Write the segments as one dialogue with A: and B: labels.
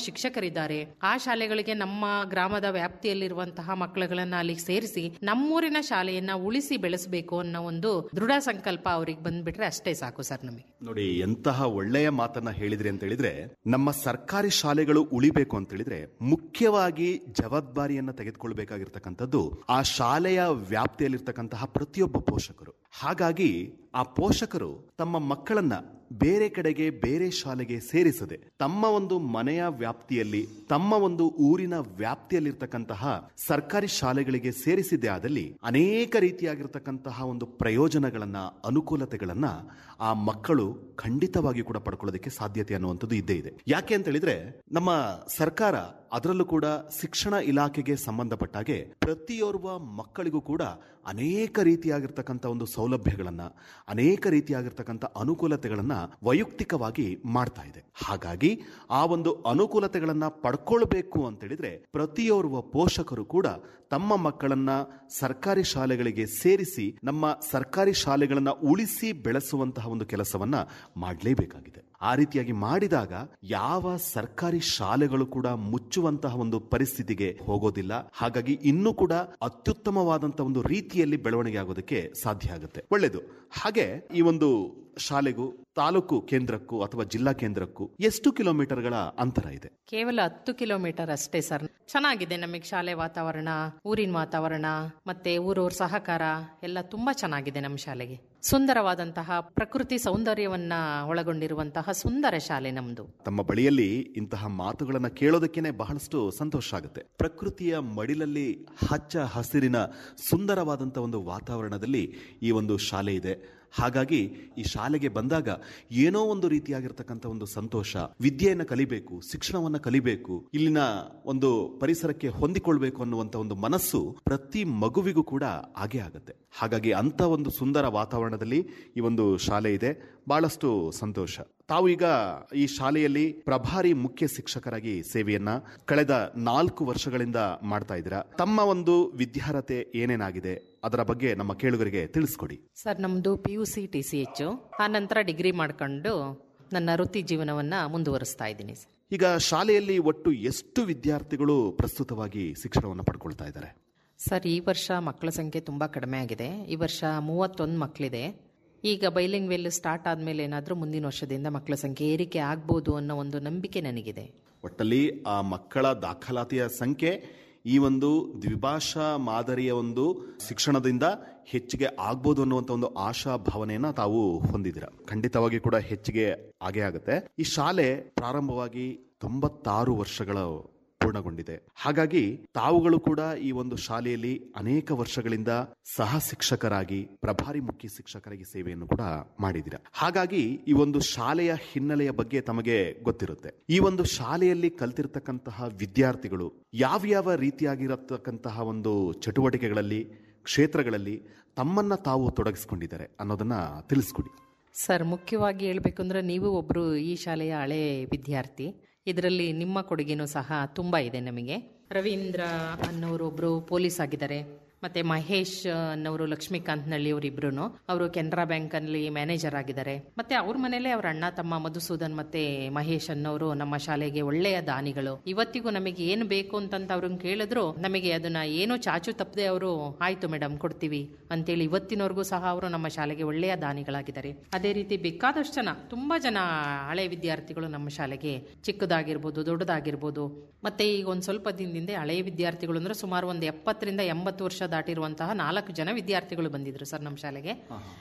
A: ಶಿಕ್ಷಕರಿದ್ದಾರೆ ಆ ಶಾಲೆಗಳಿಗೆ ನಮ್ಮ ಗ್ರಾಮದ ವ್ಯಾಪ್ತಿಯಲ್ಲಿರುವಂತಹ ಮಕ್ಕಳುಗಳನ್ನ ಅಲ್ಲಿಗೆ ಸೇರಿಸಿ ನಮ್ಮೂರಿನ ಶಾಲೆಯನ್ನ ಉಳಿಸಿ ಬೆಳೆಸಬೇಕು ಅನ್ನೋ ಒಂದು ದೃಢ ಸಂಕಲ್ಪ ಅವ್ರಿಗೆ ಬಂದ್ಬಿಟ್ರೆ ಅಷ್ಟೇ ಸಾಕು ಸರ್ ನಮಗೆ
B: ನೋಡಿ ಎಂತಹ ಒಳ್ಳೆಯ ಮಾತನ್ನ ಹೇಳಿದ್ರಿ ಅಂತ ಹೇಳಿದ್ರೆ ನಮ್ಮ ಸರ್ಕಾರಿ ಶಾಲೆಗಳು ಉಳಿಬೇಕು ಅಂತ ಹೇಳಿದ್ರೆ ಮುಖ್ಯವಾಗಿ ಜವಾಬ್ದಾರಿಯನ್ನ ತೆಗೆದುಕೊಳ್ಬೇಕಾಗಿರ್ತಕ್ಕಂಥದ್ದು ಆ ಶಾಲೆಯ ವ್ಯಾಪ್ತಿಯಲ್ಲಿರ್ತಕ್ಕಂತಹ ಪ್ರತಿಯೊಬ್ಬ ಪೋಷಕರು ಹಾಗಾಗಿ ಆ ಪೋಷಕರು ತಮ್ಮ ಮಕ್ಕಳನ್ನ ಬೇರೆ ಕಡೆಗೆ ಬೇರೆ ಶಾಲೆಗೆ ಸೇರಿಸದೆ ತಮ್ಮ ಒಂದು ಮನೆಯ ವ್ಯಾಪ್ತಿಯಲ್ಲಿ ತಮ್ಮ ಒಂದು ಊರಿನ ವ್ಯಾಪ್ತಿಯಲ್ಲಿರ್ತಕ್ಕಂತಹ ಸರ್ಕಾರಿ ಶಾಲೆಗಳಿಗೆ ಸೇರಿಸಿದ್ದೇ ಆದಲ್ಲಿ ಅನೇಕ ರೀತಿಯಾಗಿರ್ತಕ್ಕಂತಹ ಒಂದು ಪ್ರಯೋಜನಗಳನ್ನ ಅನುಕೂಲತೆಗಳನ್ನ ಆ ಮಕ್ಕಳು ಖಂಡಿತವಾಗಿ ಕೂಡ ಪಡ್ಕೊಳ್ಳೋದಕ್ಕೆ ಸಾಧ್ಯತೆ ಅನ್ನುವಂಥದ್ದು ಇದ್ದೇ ಇದೆ ಯಾಕೆ ಅಂತ ಹೇಳಿದ್ರೆ ನಮ್ಮ ಸರ್ಕಾರ ಅದರಲ್ಲೂ ಕೂಡ ಶಿಕ್ಷಣ ಇಲಾಖೆಗೆ ಸಂಬಂಧಪಟ್ಟ ಹಾಗೆ ಪ್ರತಿಯೋರ್ವ ಮಕ್ಕಳಿಗೂ ಕೂಡ ಅನೇಕ ರೀತಿಯಾಗಿರ್ತಕ್ಕಂಥ ಒಂದು ಸೌಲಭ್ಯಗಳನ್ನ ಅನೇಕ ರೀತಿಯಾಗಿರ್ತಕ್ಕಂಥ ಅನುಕೂಲತೆಗಳನ್ನ ವೈಯಕ್ತಿಕವಾಗಿ ಮಾಡ್ತಾ ಇದೆ ಹಾಗಾಗಿ ಆ ಒಂದು ಅನುಕೂಲತೆಗಳನ್ನ ಪಡ್ಕೊಳ್ಬೇಕು ಅಂತ ಹೇಳಿದ್ರೆ ಪ್ರತಿಯೋರ್ವ ಪೋಷಕರು ಕೂಡ ತಮ್ಮ ಮಕ್ಕಳನ್ನ ಸರ್ಕಾರಿ ಶಾಲೆಗಳಿಗೆ ಸೇರಿಸಿ ನಮ್ಮ ಸರ್ಕಾರಿ ಶಾಲೆಗಳನ್ನ ಉಳಿಸಿ ಬೆಳೆಸುವಂತಹ ಒಂದು ಕೆಲಸವನ್ನ ಮಾಡಲೇಬೇಕಾಗಿದೆ ಆ ರೀತಿಯಾಗಿ ಮಾಡಿದಾಗ ಯಾವ ಸರ್ಕಾರಿ ಶಾಲೆಗಳು ಕೂಡ ಮುಚ್ಚುವಂತಹ ಒಂದು ಪರಿಸ್ಥಿತಿಗೆ ಹೋಗೋದಿಲ್ಲ ಹಾಗಾಗಿ ಇನ್ನೂ ಕೂಡ ಅತ್ಯುತ್ತಮವಾದಂತಹ ಒಂದು ರೀತಿಯಲ್ಲಿ ಬೆಳವಣಿಗೆ ಆಗೋದಕ್ಕೆ ಸಾಧ್ಯ ಆಗುತ್ತೆ ಒಳ್ಳೆಯದು ಹಾಗೆ ಈ ಒಂದು ಶಾಲೆಗೂ ತಾಲೂಕು ಕೇಂದ್ರಕ್ಕೂ ಅಥವಾ ಜಿಲ್ಲಾ ಕೇಂದ್ರಕ್ಕೂ ಎಷ್ಟು ಕಿಲೋಮೀಟರ್ಗಳ ಅಂತರ ಇದೆ
A: ಕೇವಲ ಹತ್ತು ಕಿಲೋಮೀಟರ್ ಅಷ್ಟೇ ಸರ್ ಚೆನ್ನಾಗಿದೆ ನಮಗೆ ಶಾಲೆ ವಾತಾವರಣ ಊರಿನ ವಾತಾವರಣ ಮತ್ತೆ ಊರೂರ್ ಸಹಕಾರ ಎಲ್ಲ ತುಂಬಾ ಚೆನ್ನಾಗಿದೆ ನಮ್ಮ ಶಾಲೆಗೆ ಸುಂದರವಾದಂತಹ ಪ್ರಕೃತಿ ಸೌಂದರ್ಯವನ್ನ ಒಳಗೊಂಡಿರುವಂತಹ ಸುಂದರ ಶಾಲೆ ನಮ್ದು
B: ತಮ್ಮ ಬಳಿಯಲ್ಲಿ ಇಂತಹ ಮಾತುಗಳನ್ನ ಕೇಳೋದಕ್ಕೇನೆ ಬಹಳಷ್ಟು ಸಂತೋಷ ಆಗುತ್ತೆ ಪ್ರಕೃತಿಯ ಮಡಿಲಲ್ಲಿ ಹಚ್ಚ ಹಸಿರಿನ ಸುಂದರವಾದಂತಹ ಒಂದು ವಾತಾವರಣದಲ್ಲಿ ಈ ಒಂದು ಶಾಲೆ ಇದೆ ಹಾಗಾಗಿ ಈ ಶಾಲೆಗೆ ಬಂದಾಗ ಏನೋ ಒಂದು ರೀತಿಯಾಗಿರ್ತಕ್ಕಂಥ ಒಂದು ಸಂತೋಷ ವಿದ್ಯೆಯನ್ನು ಕಲಿಬೇಕು ಶಿಕ್ಷಣವನ್ನ ಕಲಿಬೇಕು ಇಲ್ಲಿನ ಒಂದು ಪರಿಸರಕ್ಕೆ ಹೊಂದಿಕೊಳ್ಬೇಕು ಅನ್ನುವಂಥ ಒಂದು ಮನಸ್ಸು ಪ್ರತಿ ಮಗುವಿಗೂ ಕೂಡ ಆಗೇ ಆಗುತ್ತೆ ಹಾಗಾಗಿ ಅಂತ ಒಂದು ಸುಂದರ ವಾತಾವರಣದಲ್ಲಿ ಈ ಒಂದು ಶಾಲೆ ಇದೆ ಬಹಳಷ್ಟು ಸಂತೋಷ ತಾವು ಈಗ ಈ ಶಾಲೆಯಲ್ಲಿ ಪ್ರಭಾರಿ ಮುಖ್ಯ ಶಿಕ್ಷಕರಾಗಿ ಸೇವೆಯನ್ನ ಕಳೆದ ನಾಲ್ಕು ವರ್ಷಗಳಿಂದ ಮಾಡ್ತಾ ಇದ್ದೀರಾ ತಮ್ಮ ಒಂದು ವಿದ್ಯಾರ್ಹತೆ ಏನೇನಾಗಿದೆ ಅದರ ಬಗ್ಗೆ ನಮ್ಮ ಕೇಳುಗರಿಗೆ ತಿಳಿಸ್ಕೊಡಿ
A: ಸರ್ ನಮ್ದು P U C T C H ಆ ನಂತರ ಡಿಗ್ರಿ ಮಾಡ್ಕೊಂಡು ನನ್ನ ವೃತ್ತಿ ಜೀವನವನ್ನ ಮುಂದುವರಿಸ್ತಾ ಇದ್ದೀನಿ ಸರ್
B: ಈಗ ಶಾಲೆಯಲ್ಲಿ ಒಟ್ಟು ಎಷ್ಟು ವಿದ್ಯಾರ್ಥಿಗಳು ಪ್ರಸ್ತುತವಾಗಿ ಶಿಕ್ಷಣವನ್ನು ಪಡ್ಕೊಳ್ತಾ ಇದ್ದಾರೆ
A: ಸರ್ ಈ ವರ್ಷ ಮಕ್ಕಳ ಸಂಖ್ಯೆ ತುಂಬಾ ಕಡಿಮೆ ಆಗಿದೆ ಈ ವರ್ಷ ಮೂವತ್ತೊಂದು ಮಕ್ಕಳಿದೆ ಈಗ ಬೈಲಿಂಗ್ ವೆಲ್ ಸ್ಟಾರ್ಟ್ ಆದ್ಮೇಲೆ ಏನಾದರೂ ಮುಂದಿನ ವರ್ಷದಿಂದ ಮಕ್ಕಳ ಸಂಖ್ಯೆ ಏರಿಕೆ ಆಗ್ಬೋದು ಅನ್ನೋ ಒಂದು ನಂಬಿಕೆ ನನಗಿದೆ
B: ಒಟ್ಟಲ್ಲಿ ಆ ಮಕ್ಕಳ ದಾಖಲಾತಿಯ ಸಂಖ್ಯೆ ಈ ಒಂದು ದ್ವಿಭಾಷಾ ಮಾದರಿಯ ಒಂದು ಶಿಕ್ಷಣದಿಂದ ಹೆಚ್ಚಿಗೆ ಆಗ್ಬೋದು ಅನ್ನುವಂಥ ಒಂದು ಆಶಾ ಭಾವನೆಯನ್ನ ತಾವು ಹೊಂದಿದ್ದೀರ ಖಂಡಿತವಾಗಿ ಕೂಡ ಹೆಚ್ಚಿಗೆ ಆಗೇ ಆಗುತ್ತೆ ಈ ಶಾಲೆ ಪ್ರಾರಂಭವಾಗಿ ತೊಂಬತ್ತಾರು ವರ್ಷಗಳ ಪೂರ್ಣಗೊಂಡಿದೆ ಹಾಗಾಗಿ ತಾವುಗಳು ಕೂಡ ಈ ಒಂದು ಶಾಲೆಯಲ್ಲಿ ಅನೇಕ ವರ್ಷಗಳಿಂದ ಸಹ ಶಿಕ್ಷಕರಾಗಿ ಪ್ರಭಾರಿ ಮುಖ್ಯ ಶಿಕ್ಷಕರಾಗಿ ಸೇವೆಯನ್ನು ಕೂಡ ಮಾಡಿದಿರ ಹಾಗಾಗಿ ಈ ಒಂದು ಶಾಲೆಯ ಹಿನ್ನೆಲೆಯ ಬಗ್ಗೆ ತಮಗೆ ಗೊತ್ತಿರುತ್ತೆ ಈ ಒಂದು ಶಾಲೆಯಲ್ಲಿ ಕಲ್ತಿರ್ತಕ್ಕಂತಹ ವಿದ್ಯಾರ್ಥಿಗಳು ಯಾವ್ಯಾವ ರೀತಿಯಾಗಿರತಕ್ಕಂತಹ ಒಂದು ಚಟುವಟಿಕೆಗಳಲ್ಲಿ ಕ್ಷೇತ್ರಗಳಲ್ಲಿ ತಮ್ಮನ್ನ ತಾವು ತೊಡಗಿಸಿಕೊಂಡಿದ್ದಾರೆ ಅನ್ನೋದನ್ನ ತಿಳಿಸ್ಕೊಡಿ
A: ಸರ್ ಮುಖ್ಯವಾಗಿ ಹೇಳ್ಬೇಕು ಅಂದ್ರೆ ನೀವು ಒಬ್ರು ಈ ಶಾಲೆಯ ಹಳೆ ವಿದ್ಯಾರ್ಥಿ ಇದರಲ್ಲಿ ನಿಮ್ಮ ಕೊಡುಗೆನೂ ಸಹ ತುಂಬಾ ಇದೆ ನಮಗೆ ರವೀಂದ್ರ ಅನ್ನೋರು ಒಬ್ರು ಪೊಲೀಸ್ ಆಗಿದ್ದಾರೆ ಮತ್ತೆ ಮಹೇಶ್ ಅನ್ನೋರು ಲಕ್ಷ್ಮೀಕಾಂತ್ ನಳ್ಳಿ ಅವರಿಬ್ರು ಅವರು ಕೆನರಾ ಬ್ಯಾಂಕ್ ಅಲ್ಲಿ ಮ್ಯಾನೇಜರ್ ಆಗಿದ್ದಾರೆ ಮತ್ತೆ ಅವ್ರ ಮನೇಲೆ ಅವ್ರ ಅಣ್ಣ ತಮ್ಮ ಮಧುಸೂದನ್ ಮತ್ತೆ ಮಹೇಶ್ ಅನ್ನೋರು ನಮ್ಮ ಶಾಲೆಗೆ ಒಳ್ಳೆಯ ದಾನಿಗಳು ಇವತ್ತಿಗೂ ನಮಗೆ ಏನು ಬೇಕು ಅಂತಂತ ಅವ್ರನ್ನ ಕೇಳಿದ್ರು ನಮಗೆ ಅದನ್ನ ಏನು ಚಾಚು ತಪ್ಪದೆ ಅವರು ಆಯ್ತು ಮೇಡಮ್ ಕೊಡ್ತೀವಿ ಅಂತೇಳಿ ಇವತ್ತಿನವರೆಗೂ ಸಹ ಅವರು ನಮ್ಮ ಶಾಲೆಗೆ ಒಳ್ಳೆಯ ದಾನಿಗಳಾಗಿದ್ದಾರೆ ಅದೇ ರೀತಿ ಬೇಕಾದಷ್ಟು ಜನ ತುಂಬಾ ಜನ ಹಳೆ ವಿದ್ಯಾರ್ಥಿಗಳು ನಮ್ಮ ಶಾಲೆಗೆ ಚಿಕ್ಕದಾಗಿರ್ಬೋದು ದೊಡ್ಡದಾಗಿರ್ಬೋದು ಮತ್ತೆ ಈಗ ಒಂದ್ ಸ್ವಲ್ಪ ದಿನದಿಂದ ಹಳೆಯ ವಿದ್ಯಾರ್ಥಿಗಳು ಅಂದ್ರೆ ಸುಮಾರು ಒಂದು ಎಪ್ಪತ್ತರಿಂದ ಎಂಬತ್ತು ವರ್ಷ ದಾಟಿರುವಂತಹ ನಾಲ್ಕು ಜನ ವಿದ್ಯಾರ್ಥಿಗಳು ಬಂದಿದ್ರು ಸರ್ ನಮ್ಮ ಶಾಲೆಗೆ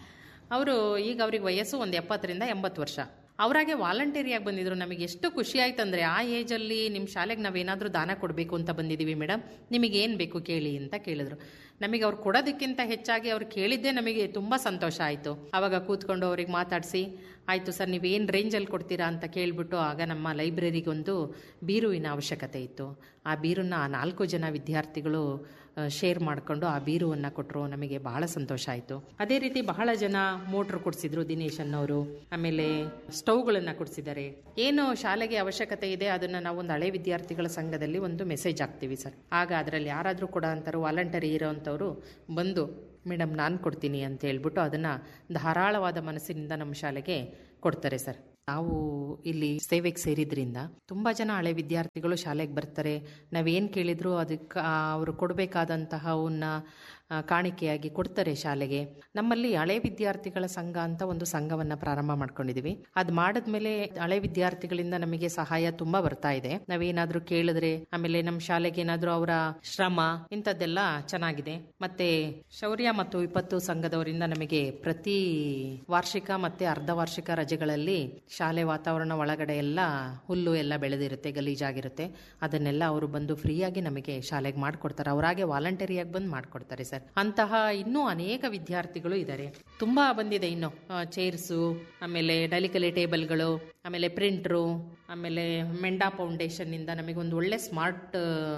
A: ಅವರು ಈಗ ಅವ್ರಿಗೆ ವಯಸ್ಸು ಒಂದು ಎಪ್ಪತ್ತರಿಂದ ಎಂಬತ್ತು ವರ್ಷ ಅವರಾಗೆ ವಾಲಂಟರಿಯಾಗಿ ಬಂದಿದ್ರು ನಮಗೆ ಎಷ್ಟು ಖುಷಿ ಆಯ್ತಂದ್ರೆ ಆ ಏಜಲ್ಲಿ ನಿಮ್ಮ ಶಾಲೆಗೆ ನಾವೇನಾದರೂ ದಾನ ಕೊಡಬೇಕು ಅಂತ ಬಂದಿದ್ದೀವಿ ಮೇಡಮ್ ನಿಮಗೆ ಏನು ಬೇಕು ಕೇಳಿ ಅಂತ ಕೇಳಿದ್ರು ನಮಗೆ ಅವ್ರು ಕೊಡೋದಕ್ಕಿಂತ ಹೆಚ್ಚಾಗಿ ಅವ್ರು ಕೇಳಿದ್ದೇ ನಮಗೆ ತುಂಬ ಸಂತೋಷ ಆಯಿತು ಆವಾಗ ಕೂತ್ಕೊಂಡು ಅವ್ರಿಗೆ ಮಾತಾಡಿಸಿ ಆಯಿತು ಸರ್ ನೀವು ಏನು ರೇಂಜಲ್ಲಿ ಕೊಡ್ತೀರಾ ಅಂತ ಕೇಳಿಬಿಟ್ಟು ಆಗ ನಮ್ಮ ಲೈಬ್ರರಿಗೊಂದು ಬೀರುವಿನ ಅವಶ್ಯಕತೆ ಇತ್ತು ಆ ಬೀರನ್ನ ಆ ನಾಲ್ಕು ಜನ ವಿದ್ಯಾರ್ಥಿಗಳು ಶೇರ್ ಮಾಡಿಕೊಂಡು ಆ ಬೀರುವನ್ನು ಕೊಟ್ಟರು ನಮಗೆ ಬಹಳ ಸಂತೋಷ ಆಯಿತು ಅದೇ ರೀತಿ ಬಹಳ ಜನ ಮೋಟ್ರ್ ಕೊಡಿಸಿದ್ರು ದಿನೇಶ್ ಅನ್ನೋರು ಆಮೇಲೆ ಸ್ಟವ್ಗಳನ್ನು ಕೊಡಿಸಿದ್ದಾರೆ ಏನು ಶಾಲೆಗೆ ಅವಶ್ಯಕತೆ ಇದೆ ಅದನ್ನು ನಾವು ಒಂದು ಹಳೆ ವಿದ್ಯಾರ್ಥಿಗಳ ಸಂಘದಲ್ಲಿ ಒಂದು ಮೆಸೇಜ್ ಹಾಕ್ತೀವಿ ಸರ್ ಆಗ ಅದರಲ್ಲಿ ಯಾರಾದರೂ ಕೂಡ ಅಂತಾರೋ ವಾಲಂಟರಿ ಇರೋವಂಥವ್ರು ಬಂದು ಮೇಡಮ್ ನಾನು ಕೊಡ್ತೀನಿ ಅಂತ ಹೇಳ್ಬಿಟ್ಟು ಅದನ್ನು ಧಾರಾಳವಾದ ಮನಸ್ಸಿನಿಂದ ನಮ್ಮ ಶಾಲೆಗೆ ಕೊಡ್ತಾರೆ ಸರ್ ನಾವು ಇಲ್ಲಿ ಸೇವೆಗೆ ಸೇರಿದ್ರಿಂದ ತುಂಬಾ ಜನ ಹಳೆ ವಿದ್ಯಾರ್ಥಿಗಳು ಶಾಲೆಗೆ ಬರ್ತಾರೆ ನಾವೇನ್ ಕೇಳಿದ್ರು ಅದಕ್ಕೆ ಅವರು ಕೊಡಬೇಕಾದಂತಹ ಅವನ್ನ ಆ, ಕಾಣಿಕೆಯಾಗಿ ಕೊಡ್ತಾರೆ ಶಾಲೆಗೆ ನಮ್ಮಲ್ಲಿ ಹಳೆ ವಿದ್ಯಾರ್ಥಿಗಳ ಸಂಘ ಅಂತ ಒಂದು ಸಂಘವನ್ನ ಪ್ರಾರಂಭ ಮಾಡ್ಕೊಂಡಿದೀವಿ ಅದ್ ಮಾಡಿದ್ಮೇಲೆ ಹಳೆ ವಿದ್ಯಾರ್ಥಿಗಳಿಂದ ನಮಗೆ ಸಹಾಯ ತುಂಬಾ ಬರ್ತಾ ಇದೆ ನಾವೇನಾದ್ರೂ ಕೇಳಿದ್ರೆ ಆಮೇಲೆ ನಮ್ಮ ಶಾಲೆಗೆ ಏನಾದ್ರೂ ಅವರ ಶ್ರಮ ಇಂಥದ್ದೆಲ್ಲ ಚೆನ್ನಾಗಿದೆ ಮತ್ತೆ ಶೌರ್ಯ ಮತ್ತು ವಿಪತ್ತು ಸಂಘದವರಿಂದ ನಮಗೆ ಪ್ರತಿ ವಾರ್ಷಿಕ ಮತ್ತೆ ಅರ್ಧ ವಾರ್ಷಿಕ ರಜೆಗಳಲ್ಲಿ ಶಾಲೆ ವಾತಾವರಣ ಒಳಗಡೆ ಎಲ್ಲ ಹುಲ್ಲು ಎಲ್ಲ ಬೆಳೆದಿರುತ್ತೆ ಗಲೀಜಾಗಿರುತ್ತೆ ಅದನ್ನೆಲ್ಲ ಅವರು ಬಂದು ಫ್ರೀಯಾಗಿ ನಮಗೆ ಶಾಲೆಗೆ ಮಾಡ್ಕೊಡ್ತಾರೆ ಅವರಾಗೆ ವಾಲಂಟರಿಯಾಗಿ ಬಂದು ಮಾಡ್ಕೊಡ್ತಾರೆ ಸರ್ ಅಂತಹ ಇನ್ನೂ ಅನೇಕ ವಿದ್ಯಾರ್ಥಿಗಳು ಇದ್ದಾರೆ ತುಂಬಾ ಬಂದಿದೆ ಇನ್ನು ಚೇರ್ಸು ಆಮೇಲೆ ಡಲಿಕಲೆ ಟೇಬಲ್ಗಳು ಆಮೇಲೆ ಪ್ರಿಂಟ್ರು ಆಮೇಲೆ ಮೆಂಡಾ ಫೌಂಡೇಶನ್ ಇಂದ ನಮಗೆ ಒಂದು ಒಳ್ಳೆ ಸ್ಮಾರ್ಟ್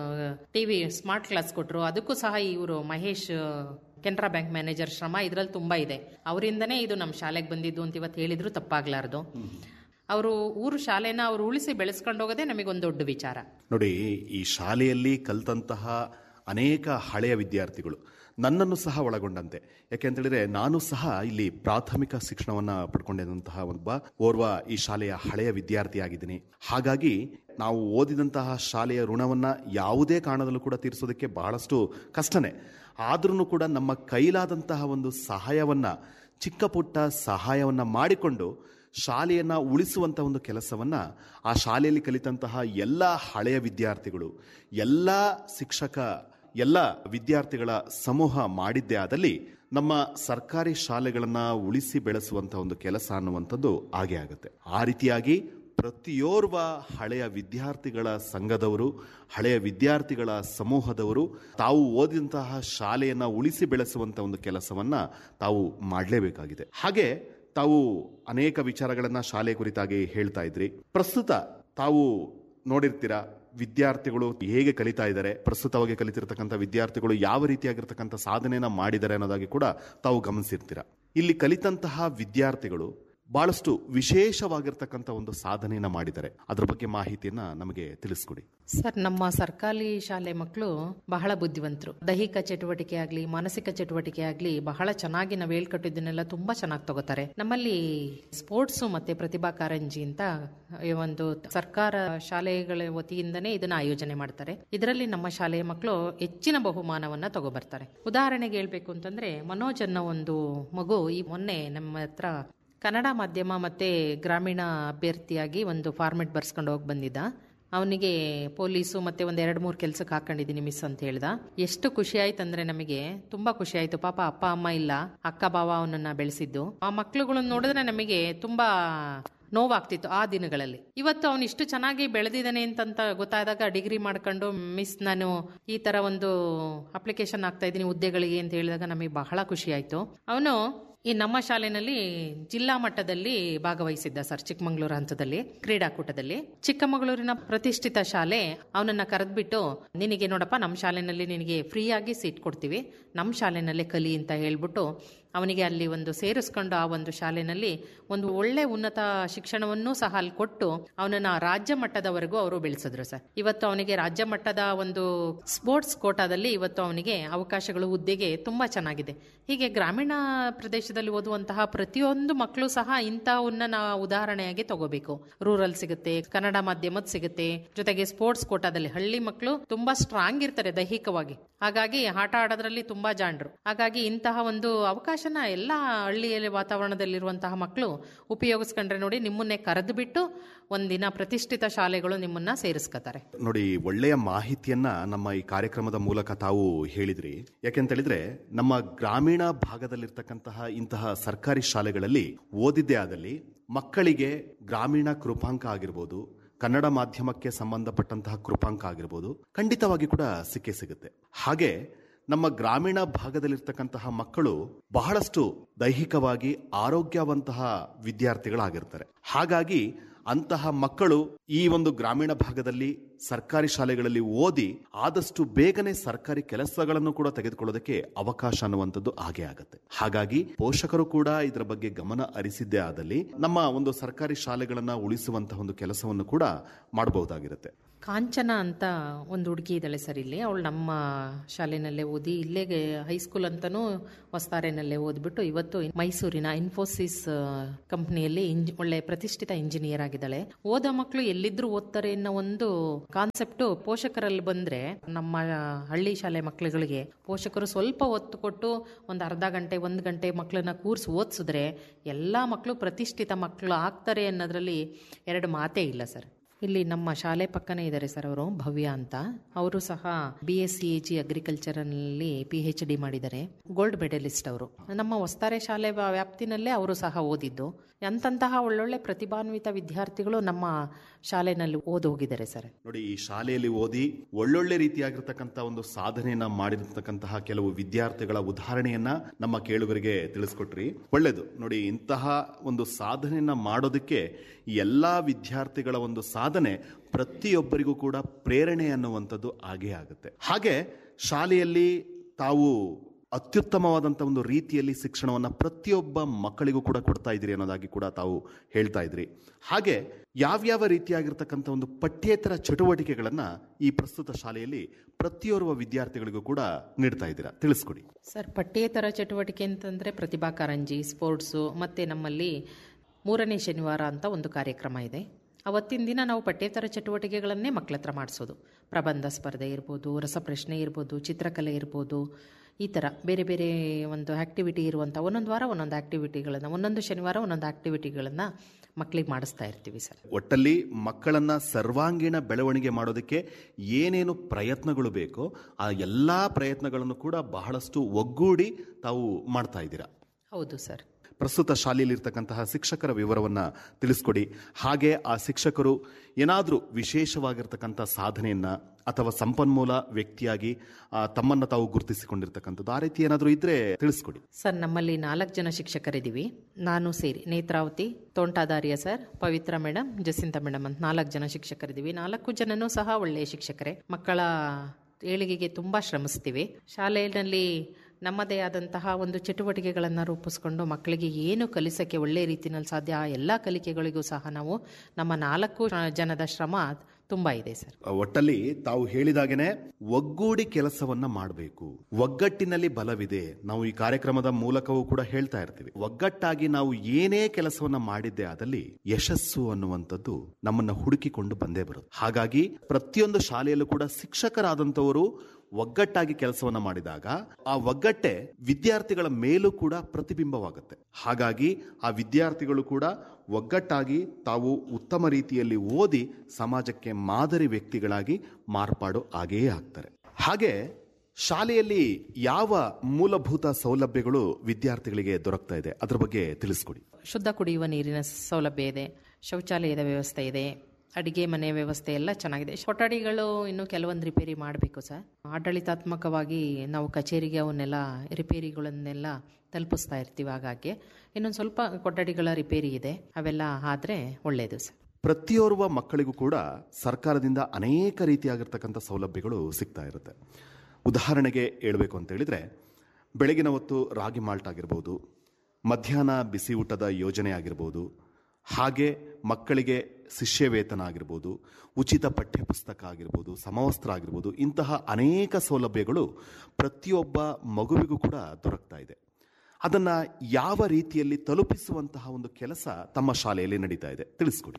A: ಟಿವಿ ಸ್ಮಾರ್ಟ್ ಕ್ಲಾಸ್ ಕೊಟ್ಟರು ಅದಕ್ಕೂ ಸಹ ಇವರು ಮಹೇಶ್ ಕೆನರಾ ಬ್ಯಾಂಕ್ ಮ್ಯಾನೇಜರ್ ಶ್ರಮ ಇದರಲ್ಲಿ ತುಂಬಾ ಇದೆ ಅವರಿಂದನೇ ಇದು ನಮ್ಮ ಶಾಲೆಗೆ ಬಂದಿದ್ದು ಅಂತ ಇವತ್ತು ಹೇಳಿದ್ರು ತಪ್ಪಾಗ್ಲಾರ್ದು ಅವರು ಊರು ಶಾಲೆನ ಅವರು ಉಳಿಸಿ ಬೆಳೆಸ್ಕೊಂಡು ಹೋಗೋದೇ ನಮಗೊಂದು ದೊಡ್ಡ ವಿಚಾರ
B: ನೋಡಿ ಈ ಶಾಲೆಯಲ್ಲಿ ಕಲ್ತಂತಹ ಅನೇಕ ಹಳೆಯ ವಿದ್ಯಾರ್ಥಿಗಳು ನನ್ನನ್ನು ಸಹ ಒಳಗೊಂಡಂತೆ ಯಾಕೆಂತೇಳಿದ್ರೆ ನಾನು ಸಹ ಇಲ್ಲಿ ಪ್ರಾಥಮಿಕ ಶಿಕ್ಷಣವನ್ನ ಪಡ್ಕೊಂಡಿದ್ದಂತಹ ಒಬ್ಬ ಓರ್ವ ಈ ಶಾಲೆಯ ಹಳೆಯ ವಿದ್ಯಾರ್ಥಿಯಾಗಿದ್ದೀನಿ ಹಾಗಾಗಿ ನಾವು ಓದಿದಂತಹ ಶಾಲೆಯ ಋಣವನ್ನ ಯಾವುದೇ ಕಾರಣದಲ್ಲೂ ಕೂಡ ತೀರಿಸೋದಕ್ಕೆ ಬಹಳಷ್ಟು ಕಷ್ಟನೇ ಆದ್ರೂ ಕೂಡ ನಮ್ಮ ಕೈಲಾದಂತಹ ಒಂದು ಸಹಾಯವನ್ನ ಚಿಕ್ಕ ಪುಟ್ಟ ಸಹಾಯವನ್ನ ಮಾಡಿಕೊಂಡು ಶಾಲೆಯನ್ನ ಉಳಿಸುವಂತ ಒಂದು ಕೆಲಸವನ್ನ ಆ ಶಾಲೆಯಲ್ಲಿ ಕಲಿತಂತಹ ಎಲ್ಲ ಹಳೆಯ ವಿದ್ಯಾರ್ಥಿಗಳು ಎಲ್ಲ ಶಿಕ್ಷಕ ಎಲ್ಲ ವಿದ್ಯಾರ್ಥಿಗಳ ಸಮೂಹ ಮಾಡಿದ್ದೇ ಆದಲ್ಲಿ ನಮ್ಮ ಸರ್ಕಾರಿ ಶಾಲೆಗಳನ್ನ ಉಳಿಸಿ ಬೆಳೆಸುವಂತಹ ಒಂದು ಕೆಲಸ ಅನ್ನುವಂಥದ್ದು ಹಾಗೆ ಆಗುತ್ತೆ ಆ ರೀತಿಯಾಗಿ ಪ್ರತಿಯೋರ್ವ ಹಳೆಯ ವಿದ್ಯಾರ್ಥಿಗಳ ಸಂಘದವರು ಹಳೆಯ ವಿದ್ಯಾರ್ಥಿಗಳ ಸಮೂಹದವರು ತಾವು ಓದಿದಂತಹ ಶಾಲೆಯನ್ನ ಉಳಿಸಿ ಬೆಳೆಸುವಂತ ಒಂದು ಕೆಲಸವನ್ನ ತಾವು ಮಾಡಲೇಬೇಕಾಗಿದೆ ಹಾಗೆ ತಾವು ಅನೇಕ ವಿಚಾರಗಳನ್ನ ಶಾಲೆ ಕುರಿತಾಗಿ ಹೇಳ್ತಾ ಇದ್ರಿ ಪ್ರಸ್ತುತ ತಾವು ನೋಡಿರ್ತೀರಾ ವಿದ್ಯಾರ್ಥಿಗಳು ಹೇಗೆ ಕಲಿತಾ ಇದ್ದಾರೆ ಪ್ರಸ್ತುತವಾಗಿ ಕಲಿತಿರ್ತಕ್ಕಂಥ ವಿದ್ಯಾರ್ಥಿಗಳು ಯಾವ ರೀತಿಯಾಗಿರ್ತಕ್ಕಂಥ ಸಾಧನೆಯನ್ನ ಮಾಡಿದ್ದಾರೆ ಅನ್ನೋದಾಗಿ ಕೂಡ ತಾವು ಗಮನಿಸಿರ್ತೀರಾ ಇಲ್ಲಿ ಕಲಿತಂತಹ ವಿದ್ಯಾರ್ಥಿಗಳು ಬಹಳಷ್ಟು ವಿಶೇಷವಾಗಿರ್ತಕ್ಕಂಥ ಒಂದು ಸಾಧನೆಯನ್ನ ಮಾಡಿದ್ದಾರೆ ಅದ್ರ ಬಗ್ಗೆ ಮಾಹಿತಿಯನ್ನ ನಮಗೆ ತಿಳಿಸ್ಕೊಡಿ
A: ಸರ್ ನಮ್ಮ ಸರ್ಕಾರಿ ಶಾಲೆ ಮಕ್ಕಳು ಬಹಳ ಬುದ್ಧಿವಂತರು ದೈಹಿಕ ಚಟುವಟಿಕೆ ಆಗ್ಲಿ ಮಾನಸಿಕ ಚಟುವಟಿಕೆ ಆಗ್ಲಿ ಬಹಳ ಚೆನ್ನಾಗಿ ನಾವು ಹೇಳ್ಕೊಟ್ಟಿದ್ದನ್ನೆಲ್ಲ ತುಂಬಾ ಚೆನ್ನಾಗಿ ತಗೋತಾರೆ ನಮ್ಮಲ್ಲಿ ಸ್ಪೋರ್ಟ್ಸ್ ಮತ್ತೆ ಪ್ರತಿಭಾ ಕಾರಂಜಿ ಅಂತ ಈ ಒಂದು ಸರ್ಕಾರ ಶಾಲೆಗಳ ವತಿಯಿಂದನೇ ಇದನ್ನ ಆಯೋಜನೆ ಮಾಡ್ತಾರೆ ಇದರಲ್ಲಿ ನಮ್ಮ ಶಾಲೆಯ ಮಕ್ಕಳು ಹೆಚ್ಚಿನ ಬಹುಮಾನವನ್ನ ತಗೋಬರ್ತಾರೆ ಉದಾಹರಣೆಗೆ ಹೇಳ್ಬೇಕು ಅಂತಂದ್ರೆ ಮನೋಜ್ ಅನ್ನೋ ಒಂದು ಮಗು ಈ ಮೊನ್ನೆ ನಮ್ಮ ಹತ್ರ ಕನ್ನಡ ಮಾಧ್ಯಮ ಮತ್ತೆ ಗ್ರಾಮೀಣ ಅಭ್ಯರ್ಥಿಯಾಗಿ ಒಂದು ಫಾರ್ಮೆಟ್ ಬರ್ಸ್ಕೊಂಡು ಹೋಗಿ ಬಂದಿದ್ದ ಅವನಿಗೆ ಪೊಲೀಸು ಮತ್ತೆ ಒಂದ್ ಎರಡ್ ಮೂರು ಕೆಲ್ಸಕ್ಕೆ ಹಾಕೊಂಡಿದ್ದೀನಿ ಮಿಸ್ ಅಂತ ಹೇಳ್ದ ಎಷ್ಟು ಖುಷಿ ಆಯ್ತು ಅಂದ್ರೆ ನಮಗೆ ತುಂಬಾ ಖುಷಿ ಆಯ್ತು ಪಾಪ ಅಪ್ಪ ಅಮ್ಮ ಇಲ್ಲ ಅಕ್ಕ ಬಾವ ಅವನನ್ನ ಬೆಳೆಸಿದ್ದು ಆ ಮಕ್ಳುಗಳನ್ನ ನೋಡಿದ್ರೆ ನಮಗೆ ತುಂಬಾ ನೋವಾಗ್ತಿತ್ತು ಆ ದಿನಗಳಲ್ಲಿ ಇವತ್ತು ಅವನು ಇಷ್ಟು ಚೆನ್ನಾಗಿ ಬೆಳೆದಿದ್ದಾನೆ ಅಂತಂತ ಗೊತ್ತಾದಾಗ ಡಿಗ್ರಿ ಮಾಡ್ಕೊಂಡು ಮಿಸ್ ನಾನು ಈ ತರ ಒಂದು ಅಪ್ಲಿಕೇಶನ್ ಆಗ್ತಾ ಇದ್ದೀನಿ ಹುದ್ದೆಗಳಿಗೆ ಅಂತ ಹೇಳಿದಾಗ ನಮಗೆ ಬಹಳ ಖುಷಿ ಆಯ್ತು ಅವನು ಈ ನಮ್ಮ ಶಾಲೆನಲ್ಲಿ ಜಿಲ್ಲಾ ಮಟ್ಟದಲ್ಲಿ ಭಾಗವಹಿಸಿದ್ದ ಸರ್ ಚಿಕ್ಕಮಗಳೂರು ಹಂತದಲ್ಲಿ ಕ್ರೀಡಾಕೂಟದಲ್ಲಿ ಚಿಕ್ಕಮಗಳೂರಿನ ಪ್ರತಿಷ್ಠಿತ ಶಾಲೆ ಅವನನ್ನ ಕರೆದ್ಬಿಟ್ಟು ನಿನಗೆ ನೋಡಪ್ಪ ನಮ್ಮ ಶಾಲೆನಲ್ಲಿ ನಿನಗೆ ಫ್ರೀಯಾಗಿ ಸೀಟ್ ಕೊಡ್ತೀವಿ ನಮ್ಮ ಶಾಲೆನಲ್ಲೇ ಕಲಿ ಅಂತ ಹೇಳ್ಬಿಟ್ಟು ಅವನಿಗೆ ಅಲ್ಲಿ ಒಂದು ಸೇರಿಸ್ಕೊಂಡು ಆ ಒಂದು ಶಾಲೆನಲ್ಲಿ ಒಂದು ಒಳ್ಳೆ ಉನ್ನತ ಶಿಕ್ಷಣವನ್ನು ಸಹ ಅಲ್ಲಿ ಕೊಟ್ಟು ಅವನನ್ನ ರಾಜ್ಯ ಮಟ್ಟದವರೆಗೂ ಅವರು ಬೆಳೆಸಿದ್ರು ಸರ್ ಇವತ್ತು ಅವನಿಗೆ ರಾಜ್ಯ ಮಟ್ಟದ ಒಂದು ಸ್ಪೋರ್ಟ್ಸ್ ಕೋಟಾದಲ್ಲಿ ಇವತ್ತು ಅವನಿಗೆ ಅವಕಾಶಗಳು ಹುದ್ದೆಗೆ ತುಂಬಾ ಚೆನ್ನಾಗಿದೆ ಹೀಗೆ ಗ್ರಾಮೀಣ ಪ್ರದೇಶದಲ್ಲಿ ಓದುವಂತಹ ಪ್ರತಿಯೊಂದು ಮಕ್ಕಳು ಸಹ ಇಂಥವನ್ನ ನಾವು ಉದಾಹರಣೆಯಾಗಿ ತಗೋಬೇಕು ರೂರಲ್ ಸಿಗುತ್ತೆ ಕನ್ನಡ ಮಾಧ್ಯಮದ ಸಿಗುತ್ತೆ ಜೊತೆಗೆ ಸ್ಪೋರ್ಟ್ಸ್ ಕೋಟಾದಲ್ಲಿ ಹಳ್ಳಿ ಮಕ್ಕಳು ತುಂಬಾ ಸ್ಟ್ರಾಂಗ್ ಇರ್ತಾರೆ ದೈಹಿಕವಾಗಿ ಹಾಗಾಗಿ ಆಟ ಆಡೋದ್ರಲ್ಲಿ ತುಂಬಾ ಜಾಣರು ಹಾಗಾಗಿ ಇಂತಹ ಒಂದು ಅವಕಾಶನ ಎಲ್ಲ ಹಳ್ಳಿಯಲ್ಲಿ ವಾತಾವರಣದಲ್ಲಿರುವಂತಹ ಮಕ್ಕಳು ಉಪಯೋಗಿಸ್ಕೊಂಡ್ರೆ ನೋಡಿ ನಿಮ್ಮನ್ನೇ ಕರೆದು ಬಿಟ್ಟು ಒಂದಿನ ಪ್ರತಿಷ್ಠಿತ ಶಾಲೆಗಳು ನಿಮ್ಮನ್ನ ಸೇರಿಸ್ಕೊತಾರೆ
B: ನೋಡಿ ಒಳ್ಳೆಯ ಮಾಹಿತಿಯನ್ನ ನಮ್ಮ ಈ ಕಾರ್ಯಕ್ರಮದ ಮೂಲಕ ತಾವು ಹೇಳಿದ್ರಿ ಯಾಕೆಂತ ಹೇಳಿದ್ರೆ ನಮ್ಮ ಗ್ರಾಮೀಣ ಭಾಗದಲ್ಲಿರ್ತಕ್ಕಂತಹ ಇಂತಹ ಸರ್ಕಾರಿ ಶಾಲೆಗಳಲ್ಲಿ ಓದಿದ್ದೇ ಆದಲ್ಲಿ ಮಕ್ಕಳಿಗೆ ಗ್ರಾಮೀಣ ಕೃಪಾಂಕ ಆಗಿರ್ಬೋದು ಕನ್ನಡ ಮಾಧ್ಯಮಕ್ಕೆ ಸಂಬಂಧಪಟ್ಟಂತಹ ಕೃಪಾಂಕ ಆಗಿರ್ಬೋದು ಖಂಡಿತವಾಗಿ ಕೂಡ ಸಿಕ್ಕೇ ಸಿಗುತ್ತೆ ಹಾಗೆ ನಮ್ಮ ಗ್ರಾಮೀಣ ಭಾಗದಲ್ಲಿರ್ತಕ್ಕಂತಹ ಮಕ್ಕಳು ಬಹಳಷ್ಟು ದೈಹಿಕವಾಗಿ ಆರೋಗ್ಯವಂತಹ ವಿದ್ಯಾರ್ಥಿಗಳಾಗಿರ್ತಾರೆ ಹಾಗಾಗಿ ಅಂತಹ ಮಕ್ಕಳು ಈ ಒಂದು ಗ್ರಾಮೀಣ ಭಾಗದಲ್ಲಿ ಸರ್ಕಾರಿ ಶಾಲೆಗಳಲ್ಲಿ ಓದಿ ಆದಷ್ಟು ಬೇಗನೆ ಸರ್ಕಾರಿ ಕೆಲಸಗಳನ್ನು ಕೂಡ ತೆಗೆದುಕೊಳ್ಳೋದಕ್ಕೆ ಅವಕಾಶ ಅನ್ನುವಂಥದ್ದು ಹಾಗೆ ಆಗತ್ತೆ ಹಾಗಾಗಿ ಪೋಷಕರು ಕೂಡ ಇದರ ಬಗ್ಗೆ ಗಮನ ಹರಿಸಿದ್ದೇ ಆದಲ್ಲಿ ನಮ್ಮ ಒಂದು ಸರ್ಕಾರಿ ಶಾಲೆಗಳನ್ನ ಉಳಿಸುವಂತಹ ಒಂದು ಕೆಲಸವನ್ನು ಕೂಡ ಮಾಡಬಹುದಾಗಿರುತ್ತೆ
A: ಕಾಂಚನ ಅಂತ ಒಂದು ಹುಡುಗಿ ಇದ್ದಾಳೆ ಸರ್ ಇಲ್ಲಿ ಅವಳು ನಮ್ಮ ಶಾಲೆನಲ್ಲೇ ಓದಿ ಇಲ್ಲೇ ಹೈಸ್ಕೂಲ್ ಅಂತಲೂ ವಸ್ತಾರೆನಲ್ಲೇ ಓದ್ಬಿಟ್ಟು ಇವತ್ತು ಮೈಸೂರಿನ ಇನ್ಫೋಸಿಸ್ ಕಂಪ್ನಿಯಲ್ಲಿ ಇಂಜ್ ಒಳ್ಳೆ ಪ್ರತಿಷ್ಠಿತ ಇಂಜಿನಿಯರ್ ಆಗಿದ್ದಾಳೆ ಓದೋ ಮಕ್ಕಳು ಎಲ್ಲಿದ್ರು ಓದ್ತಾರೆ ಅನ್ನೋ ಒಂದು ಕಾನ್ಸೆಪ್ಟು ಪೋಷಕರಲ್ಲಿ ಬಂದ್ರೆ ನಮ್ಮ ಹಳ್ಳಿ ಶಾಲೆ ಮಕ್ಕಳುಗಳಿಗೆ ಪೋಷಕರು ಸ್ವಲ್ಪ ಒತ್ತು ಕೊಟ್ಟು ಒಂದು ಅರ್ಧ ಗಂಟೆ ಒಂದು ಗಂಟೆ ಮಕ್ಕಳನ್ನ ಕೂರ್ಸಿ ಓದಿಸಿದ್ರೆ ಎಲ್ಲ ಮಕ್ಕಳು ಪ್ರತಿಷ್ಠಿತ ಮಕ್ಕಳು ಆಗ್ತಾರೆ ಅನ್ನೋದ್ರಲ್ಲಿ ಎರಡು ಮಾತೇ ಇಲ್ಲ ಸರ್ ಇಲ್ಲಿ ನಮ್ಮ ಶಾಲೆ ಪಕ್ಕನೇ ಇದ್ದಾರೆ ಸರ್ ಅವರು ಭವ್ಯ ಅಂತ ಅವರು ಸಹ B S C A G ಅಗ್ರಿಕಲ್ಚರ್ನಲ್ಲಿ ಪಿ ಎಚ್ ಡಿ ಮಾಡಿದ್ದಾರೆ ಗೋಲ್ಡ್ ಮೆಡಲಿಸ್ಟ್ ಅವರು ನಮ್ಮ ವಸ್ತಾರೆ ಶಾಲೆ ವ್ಯಾ- ವ್ಯಾಪ್ತಿನಲ್ಲೇ ಅವರು ಸಹ ಓದಿದ್ದು ಅಂತಹ ಒಳ್ಳೊಳ್ಳೆ ಪ್ರತಿಭಾನ್ವಿತ ವಿದ್ಯಾರ್ಥಿಗಳು ನಮ್ಮ ಶಾಲೆನಲ್ಲಿ ಓದಿ ಹೋಗಿದ್ದಾರೆ ಸರ್
B: ನೋಡಿ ಈ ಶಾಲೆಯಲ್ಲಿ ಓದಿ ಒಳ್ಳೊಳ್ಳೆ ರೀತಿಯಾಗಿರ್ತಕ್ಕಂಥ ಒಂದು ಸಾಧನೆಯನ್ನ ಮಾಡಿರ್ತಕ್ಕಂತಹ ಕೆಲವು ವಿದ್ಯಾರ್ಥಿಗಳ ಉದಾಹರಣೆಯನ್ನ ನಮ್ಮ ಕೇಳುಗರಿಗೆ ತಿಳಿಸ್ಕೊಟ್ರಿ ಒಳ್ಳೇದು ನೋಡಿ ಇಂತಹ ಒಂದು ಸಾಧನೆಯನ್ನ ಮಾಡೋದಕ್ಕೆ ಈ ಎಲ್ಲಾ ವಿದ್ಯಾರ್ಥಿಗಳ ಒಂದು ಸಾಧನೆ ಪ್ರತಿಯೊಬ್ಬರಿಗೂ ಕೂಡ ಪ್ರೇರಣೆ ಅನ್ನುವಂಥದ್ದು ಆಗೇ ಆಗುತ್ತೆ ಹಾಗೆ ಶಾಲೆಯಲ್ಲಿ ತಾವು ಅತ್ಯುತ್ತಮವಾದಂಥ ಒಂದು ರೀತಿಯಲ್ಲಿ ಶಿಕ್ಷಣವನ್ನು ಪ್ರತಿಯೊಬ್ಬ ಮಕ್ಕಳಿಗೂ ಕೂಡ ಕೊಡ್ತಾ ಇದ್ದೀರಿ ಅನ್ನೋದಾಗಿ ಕೂಡ ತಾವು ಹೇಳ್ತಾ ಇದ್ರಿ ಹಾಗೆ ಯಾವ್ಯಾವ ರೀತಿಯಾಗಿರ್ತಕ್ಕಂಥ ಒಂದು ಪಠ್ಯೇತರ ಚಟುವಟಿಕೆಗಳನ್ನ ಈ ಪ್ರಸ್ತುತ ಶಾಲೆಯಲ್ಲಿ ಪ್ರತಿಯೋರ್ವ ವಿದ್ಯಾರ್ಥಿಗಳಿಗೂ ಕೂಡ ನೀಡ್ತಾ ಇದ್ದೀರಾ ತಿಳಿಸ್ಕೊಡಿ
A: ಸರ್ ಪಠ್ಯೇತರ ಚಟುವಟಿಕೆ ಅಂತಂದರೆ ಪ್ರತಿಭಾ ಕಾರಂಜಿ ಸ್ಪೋರ್ಟ್ಸು ಮತ್ತು ನಮ್ಮಲ್ಲಿ ಮೂರನೇ ಶನಿವಾರ ಅಂತ ಒಂದು ಕಾರ್ಯಕ್ರಮ ಇದೆ ಅವತ್ತಿನ ದಿನ ನಾವು ಪಠ್ಯೇತರ ಚಟುವಟಿಕೆಗಳನ್ನೇ ಮಕ್ಕಳ ಹತ್ರ ಮಾಡಿಸೋದು ಪ್ರಬಂಧ ಸ್ಪರ್ಧೆ ಇರ್ಬೋದು ರಸಪ್ರಶ್ನೆ ಇರ್ಬೋದು ಚಿತ್ರಕಲೆ ಇರ್ಬೋದು ಈ ಥರ ಬೇರೆ ಬೇರೆ ಒಂದು ಆ್ಯಕ್ಟಿವಿಟಿ ಇರುವಂಥ ಒಂದೊಂದು ವಾರ ಒಂದೊಂದು ಆ್ಯಕ್ಟಿವಿಟಿಗಳನ್ನು ಒಂದೊಂದು ಶನಿವಾರ ಒಂದೊಂದು ಆ್ಯಕ್ಟಿವಿಟಿಗಳನ್ನು ಮಕ್ಕಳಿಗೆ ಮಾಡಿಸ್ತಾ ಇರ್ತೀವಿ ಸರ್
B: ಒಟ್ಟಲ್ಲಿ ಮಕ್ಕಳನ್ನ ಸರ್ವಾಂಗೀಣ ಬೆಳವಣಿಗೆ ಮಾಡೋದಕ್ಕೆ ಏನೇನು ಪ್ರಯತ್ನಗಳು ಬೇಕೋ ಆ ಎಲ್ಲಾ ಪ್ರಯತ್ನಗಳನ್ನು ಕೂಡ ಬಹಳಷ್ಟು ಒಗ್ಗೂಡಿ ತಾವು ಮಾಡ್ತಾ ಇದ್ದೀರಾ
A: ಹೌದು ಸರ್
B: ಪ್ರಸ್ತುತ ಶಾಲೆಯಲ್ಲಿರ್ತಕ್ಕಂತಹ ಶಿಕ್ಷಕರ ವಿವರವನ್ನ ತಿಳಿಸ್ಕೊಡಿ ಹಾಗೆ ಆ ಶಿಕ್ಷಕರು ಏನಾದರೂ ವಿಶೇಷವಾಗಿರ್ತಕ್ಕಂಥ ಸಾಧನೆಯನ್ನ ಅಥವಾ ಸಂಪನ್ಮೂಲ ವ್ಯಕ್ತಿಯಾಗಿ ಆ, ತಮ್ಮನ್ನ ತಾವು ಗುರುತಿಸಿಕೊಂಡಿರ್ತಕ್ಕಂಥದ್ದು ಆ ರೀತಿ ಏನಾದರೂ ಇದ್ರೆ ತಿಳಿಸ್ಕೊಡಿ
A: ಸರ್ ನಮ್ಮಲ್ಲಿ ನಾಲ್ಕು ಜನ ಶಿಕ್ಷಕರಿದ್ದೀವಿ ನಾನು ಸೇರಿ Netravati Thontadarya sir Pavitra madam Jacinta madam ಅಂತ ನಾಲ್ಕು ಜನ ಶಿಕ್ಷಕರಿದ್ದೀವಿ ನಾಲ್ಕು ಜನನೂ ಸಹ ಒಳ್ಳೆಯ ಶಿಕ್ಷಕರೇ ಮಕ್ಕಳ ಏಳಿಗೆಗೆ ತುಂಬ ಶ್ರಮಿಸ್ತೀವಿ ಶಾಲೆಯಲ್ಲಿ ನಮ್ಮದೇ ಆದಂತಹ ಒಂದು ಚಟುವಟಿಕೆಗಳನ್ನು ರೂಪಿಸ್ಕೊಂಡು ಮಕ್ಕಳಿಗೆ ಏನು ಕಲಿಸೋಕ್ಕೆ ಒಳ್ಳೆಯ ರೀತಿಯಲ್ಲಿ ಸಾಧ್ಯ ಆ ಎಲ್ಲ ಕಲಿಕೆಗಳಿಗೂ ಸಹ ನಾವು ನಮ್ಮ ನಾಲ್ಕು ಜನದ ಶ್ರಮ ತುಂಬ ಇದೆ ಸರ್
B: ಒಟ್ಟಲ್ಲಿ ತಾವು ಹೇಳಿದಾಗೇನೆ ಒಗ್ಗೂಡಿ ಕೆಲಸವನ್ನ ಮಾಡಬೇಕು ಒಗ್ಗಟ್ಟಿನಲ್ಲಿ ಬಲವಿದೆ ನಾವು ಈ ಕಾರ್ಯಕ್ರಮದ ಮೂಲಕವೂ ಕೂಡ ಹೇಳ್ತಾ ಇರ್ತೀವಿ ಒಗ್ಗಟ್ಟಾಗಿ ನಾವು ಏನೇ ಕೆಲಸವನ್ನ ಮಾಡಿದ್ದೆ ಆದಲ್ಲಿ ಯಶಸ್ಸು ಅನ್ನುವಂಥದ್ದು ನಮ್ಮನ್ನ ಹುಡುಕಿಕೊಂಡು ಬಂದೇ ಬರುತ್ತೆ ಹಾಗಾಗಿ ಪ್ರತಿಯೊಂದು ಶಾಲೆಯಲ್ಲೂ ಕೂಡ ಶಿಕ್ಷಕರಾದಂಥವರು ಒಗ್ಗಟ್ಟಾಗಿ ಕೆಲಸವನ್ನ ಮಾಡಿದಾಗ ಆ ಒಗ್ಗಟ್ಟೆ ವಿದ್ಯಾರ್ಥಿಗಳ ಮೇಲೂ ಕೂಡ ಪ್ರತಿಬಿಂಬವಾಗುತ್ತೆ ಹಾಗಾಗಿ ಆ ವಿದ್ಯಾರ್ಥಿಗಳು ಕೂಡ ಒಗ್ಗಟ್ಟಾಗಿ ತಾವು ಉತ್ತಮ ರೀತಿಯಲ್ಲಿ ಓದಿ ಸಮಾಜಕ್ಕೆ ಮಾದರಿ ವ್ಯಕ್ತಿಗಳಾಗಿ ಮಾರ್ಪಾಡು ಆಗೇ ಆಗ್ತಾರೆ ಹಾಗೆ ಶಾಲೆಯಲ್ಲಿ ಯಾವ ಮೂಲಭೂತ ಸೌಲಭ್ಯಗಳು ವಿದ್ಯಾರ್ಥಿಗಳಿಗೆ ದೊರಕ್ತಾ ಇದೆ ಅದ್ರ ಬಗ್ಗೆ ತಿಳಿಸ್ಕೊಡಿ
A: ಶುದ್ಧ ಕುಡಿಯುವ ನೀರಿನ ಸೌಲಭ್ಯ ಇದೆ ಶೌಚಾಲಯದ ವ್ಯವಸ್ಥೆ ಇದೆ ಅಡಿಗೆ ಮನೆ ವ್ಯವಸ್ಥೆ ಎಲ್ಲ ಚೆನ್ನಾಗಿದೆ ಕೊಠಡಿಗಳು ಇನ್ನು ಕೆಲವೊಂದು ರಿಪೇರಿ ಮಾಡಬೇಕು ಸರ್ ಆಡಳಿತಾತ್ಮಕವಾಗಿ ನಾವು ಕಚೇರಿಗೆ ಅವನ್ನೆಲ್ಲ ರಿಪೇರಿಗಳನ್ನೆಲ್ಲ ತಲುಪಿಸ್ತಾ ಇರ್ತೀವಿ ಹಾಗಾಗಿ ಇನ್ನೊಂದು ಸ್ವಲ್ಪ ಕೊಠಡಿಗಳ ರಿಪೇರಿ ಇದೆ ಅವೆಲ್ಲ ಆದರೆ ಒಳ್ಳೆಯದು ಸರ್
B: ಪ್ರತಿಯೋರ್ವ ಮಕ್ಕಳಿಗೂ ಕೂಡ ಸರ್ಕಾರದಿಂದ ಅನೇಕ ರೀತಿಯಾಗಿರ್ತಕ್ಕಂಥ ಸೌಲಭ್ಯಗಳು ಸಿಗ್ತಾ ಇರುತ್ತೆ ಉದಾಹರಣೆಗೆ ಹೇಳಬೇಕು ಅಂತ ಹೇಳಿದ್ರೆ ಬೆಳಗಿನ ಹೊತ್ತು ರಾಗಿ ಮಾಲ್ಟ್ ಆಗಿರ್ಬೋದು ಮಧ್ಯಾಹ್ನ ಬಿಸಿ ಊಟದ ಯೋಜನೆ ಆಗಿರ್ಬೋದು ಹಾಗೆ ಮಕ್ಕಳಿಗೆ ಶಿಷ್ಯ ವೇತನ ಆಗಿರ್ಬೋದು ಉಚಿತ ಪಠ್ಯಪುಸ್ತಕ ಆಗಿರ್ಬೋದು ಸಮವಸ್ತ್ರ ಆಗಿರ್ಬೋದು ಇಂತಹ ಅನೇಕ ಸೌಲಭ್ಯಗಳು ಪ್ರತಿಯೊಬ್ಬ ಮಗುವಿಗೂ ಕೂಡ ದೊರಕ್ತಾ ಇದೆ ಅದನ್ನ ಯಾವ ರೀತಿಯಲ್ಲಿ ತಲುಪಿಸುವಂತಹ ಒಂದು ಕೆಲಸ ತಮ್ಮ ಶಾಲೆಯಲ್ಲಿ ನಡೀತಾ ಇದೆ ತಿಳಿಸ್ಕೊಡಿ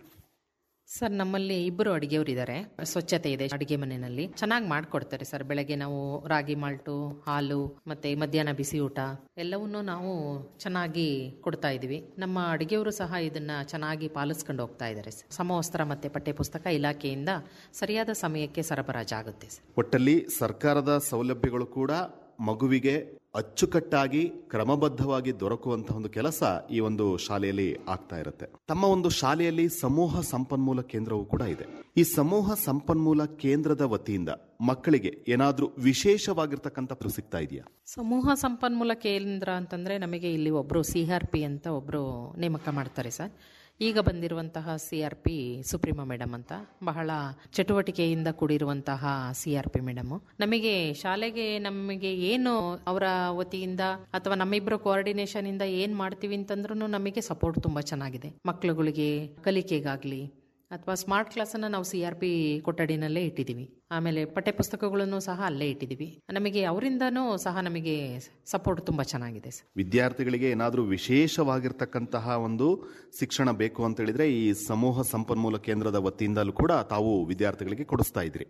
A: ಸರ್ ನಮ್ಮಲ್ಲಿ ಇಬ್ಬರು ಅಡುಗೆಯವರು ಇದ್ದಾರೆ ಸ್ವಚ್ಛತೆ ಇದೆ ಅಡುಗೆ ಮನೆಯಲ್ಲಿ ಚೆನ್ನಾಗಿ ಮಾಡಿಕೊಡ್ತಾರೆ ಸರ್ ಬೆಳಗ್ಗೆ ನಾವು ರಾಗಿ ಮಾಲ್ಟು ಹಾಲು ಮತ್ತೆ ಮಧ್ಯಾಹ್ನ ಬಿಸಿ ಊಟ ಎಲ್ಲವನ್ನೂ ನಾವು ಚೆನ್ನಾಗಿ ಕೊಡ್ತಾ ಇದ್ದೀವಿ ನಮ್ಮ ಅಡುಗೆಯವರು ಸಹ ಇದನ್ನ ಚೆನ್ನಾಗಿ ಪಾಲಿಸ್ಕೊಂಡು ಹೋಗ್ತಾ ಇದ್ದಾರೆ ಸರ್ ಸಮವಸ್ತ್ರ ಮತ್ತೆ ಪಠ್ಯಪುಸ್ತಕ ಇಲಾಖೆಯಿಂದ ಸರಿಯಾದ ಸಮಯಕ್ಕೆ ಸರಬರಾಜಾಗುತ್ತೆ ಸರ್
B: ಒಟ್ಟಲ್ಲಿ ಸರ್ಕಾರದ ಸೌಲಭ್ಯಗಳು ಕೂಡ ಮಗುವಿಗೆ ಅಚ್ಚುಕಟ್ಟಾಗಿ ಕ್ರಮಬದ್ಧವಾಗಿ ದೊರಕುವಂತಹ ಒಂದು ಕೆಲಸ ಈ ಒಂದು ಶಾಲೆಯಲ್ಲಿ ಆಗ್ತಾ ಇರುತ್ತೆ ತಮ್ಮ ಒಂದು ಶಾಲೆಯಲ್ಲಿ ಸಮೂಹ ಸಂಪನ್ಮೂಲ ಕೇಂದ್ರವೂ ಕೂಡ ಇದೆ ಈ ಸಮೂಹ ಸಂಪನ್ಮೂಲ ಕೇಂದ್ರದ ವತಿಯಿಂದ ಮಕ್ಕಳಿಗೆ ಏನಾದ್ರೂ ವಿಶೇಷವಾಗಿರ್ತಕ್ಕಂಥ ಸಿಗ್ತಾ ಇದೆಯಾ
A: ಸಮೂಹ ಸಂಪನ್ಮೂಲ ಕೇಂದ್ರ ಅಂತಂದ್ರೆ ನಮಗೆ ಇಲ್ಲಿ ಒಬ್ರು ಸಿ ಆರ್ ಪಿ ಅಂತ ಒಬ್ರು ನೇಮಕ ಮಾಡ್ತಾರೆ ಸರ್ ಈಗ ಬಂದಿರುವಂತಹ C R P Suprema madam ಅಂತ ಬಹಳ ಚಟುವಟಿಕೆಯಿಂದ ಕೂಡಿರುವಂತಹ ಸಿ ಆರ್ ಪಿ ಮೇಡಮ್ ನಮಗೆ ಶಾಲೆಗೆ ನಮಗೆ ಏನು ಅವರ ವತಿಯಿಂದ ಅಥವಾ ನಮ್ಮಿಬ್ಬರ ಕೋಆರ್ಡಿನೇಷನ್ ಇಂದ ಏನ್ ಮಾಡ್ತೀವಿ ಅಂತಂದ್ರೂ ನಮಗೆ ಸಪೋರ್ಟ್ ತುಂಬಾ ಚೆನ್ನಾಗಿದೆ ಮಕ್ಕಳುಗಳಿಗೆ ಕಲಿಕೆಗಾಗ್ಲಿ ಅಥವಾ ಸ್ಮಾರ್ಟ್ ಕ್ಲಾಸನ್ನು ನಾವು ಸಿ ಆರ್ ಪಿ ಕೊಠಡಿನಲ್ಲೇ ಇಟ್ಟಿದ್ದೀವಿ ಆಮೇಲೆ ಪಠ್ಯಪುಸ್ತಕಗಳನ್ನು ಸಹ ಅಲ್ಲೇ ಇಟ್ಟಿದ್ದೀವಿ ನಮಗೆ ಅವರಿಂದನೂ ಸಹ ನಮಗೆ ಸಪೋರ್ಟ್ ತುಂಬ ಚೆನ್ನಾಗಿದೆ ಸರ್
B: ವಿದ್ಯಾರ್ಥಿಗಳಿಗೆ ಏನಾದರೂ ವಿಶೇಷವಾಗಿರ್ತಕ್ಕಂತಹ ಒಂದು ಶಿಕ್ಷಣ ಬೇಕು ಅಂತ ಹೇಳಿದ್ರೆ ಈ ಸಮೂಹ ಸಂಪನ್ಮೂಲ ಕೇಂದ್ರದ ವತಿಯಿಂದಲೂ ಕೂಡ ತಾವು ವಿದ್ಯಾರ್ಥಿಗಳಿಗೆ ಕೊಡಿಸ್ತಾ ಇದ್ರಿ